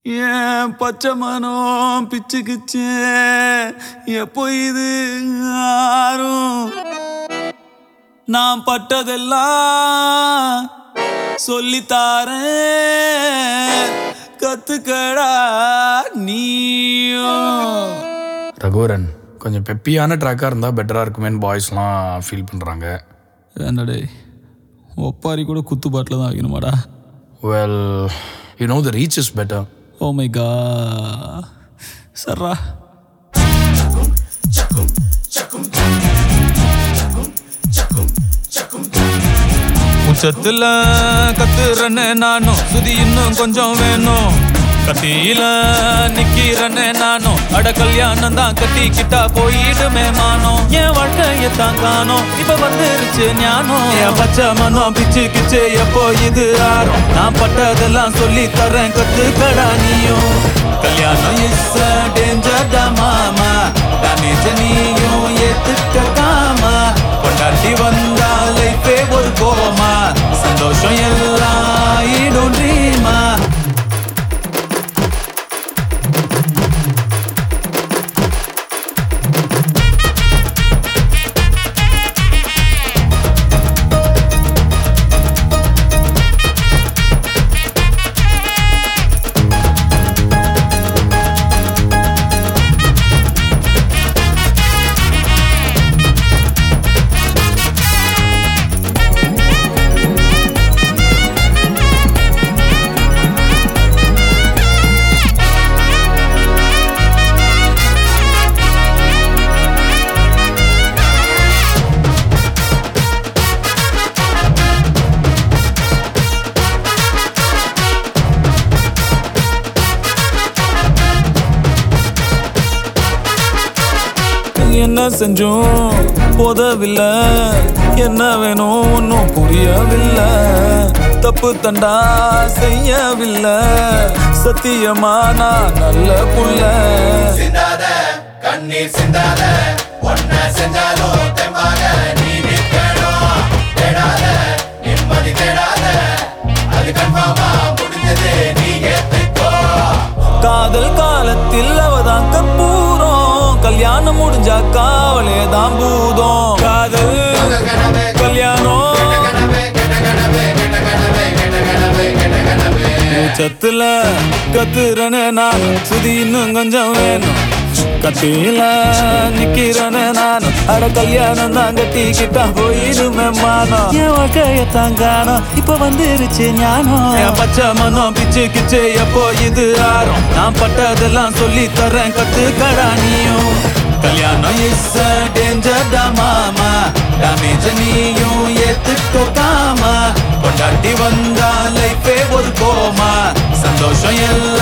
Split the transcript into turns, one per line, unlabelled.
ஏன் பச்சை மனம் பிச்சுக்குச்சு எப்போ இது ஆறும் நான் பட்டதெல்லாம் சொல்லித்தாரேன் கத்துக்கடா நீயும்
ரகுவரன் கொஞ்சம் பெப்பியான ட்ராக்காக இருந்தால் பெட்டராக இருக்குமேன்னு பாய்ஸ்லாம் ஃபீல் பண்ணுறாங்க
என்னடே ஒப்பாரி கூட குத்து பாட்டில் தான் வைக்கணுமாடா
well you know the reach is better
oh my கா சர்ரா உச்சத்துல கத்துறனே நானும் சுதி இன்னும் கொஞ்சம் வேணும் கத்தியில நிக்கிறனே நானும் அட கல்யாணம் தான் கட்டிக்கிட்டா போயிடுமே மானம் என் வாழ்க்கைய தான் காணோம் இப்ப வந்துருச்சு ஞானம் என் பச்சை மனம் பிச்சு கிச்சு எப்போ இது ஆறும் நான் பட்டதெல்லாம் சொல்லி தரேன் கத்துக்கடா நீயும் கல்யாணம் இஸ் டேஞ்சர் டா மாமா டேமேஜ் நீயும் ஏத்துக்க காமா கொண்டாட்டி வந்தா லைஃபே ஒரு கோமா சந்தோஷம் எல்லாம் ஈடும் ட்ரீமா என்ன செஞ்சோம் போதவில்லை என்ன வேணும் ஒன்றும் புரியவில்லை தப்பு தண்டா செய்யவில்லை சத்தியமா நான் நல்ல புள்ள
சிந்தாத கண்ணீர் சிந்தாத ஒன்ன செஞ்சாலும் தெம்பாக நீ நிற்கணும் தேடாத நிம்மதி தேடாத அது கன்ஃபார்மா முடிஞ்சது நீ ஏத்துக்கோ
காதல் காலத்தில் அவதான் கற்பூரம் கல்யாணம் முடிஞ்சா காவலே தான் பூதம் காதல் கல்யாணம் உச்சத்துல கத்துறனே நான் சுதி இன்னும் கொஞ்சம் வேணும் கத்தியில நிக்கிறனே நான் அட கல்யாணம் தான் கட்டிக்கிட்டா போயிடுமே மானம் என் வாழ்க்கைய தான் காணோம் இப்ப வந்துருச்சு ஞானம் என் பச்சை மனம் பிச்சு கிச்சு எப்போ இது ஆறும் நான் பட்டதெல்லாம் சொல்லி தரேன் கத்துக்கடா நீயும் கல்யாணம் இஸ் டேஞ்சர் டா மாமா டேமேஜ் நீயும் ஏத்துக்கோ காமா கொண்டாட்டி வந்தா லைஃபே ஒரு கோமா சந்தோஷம் எல்லாம்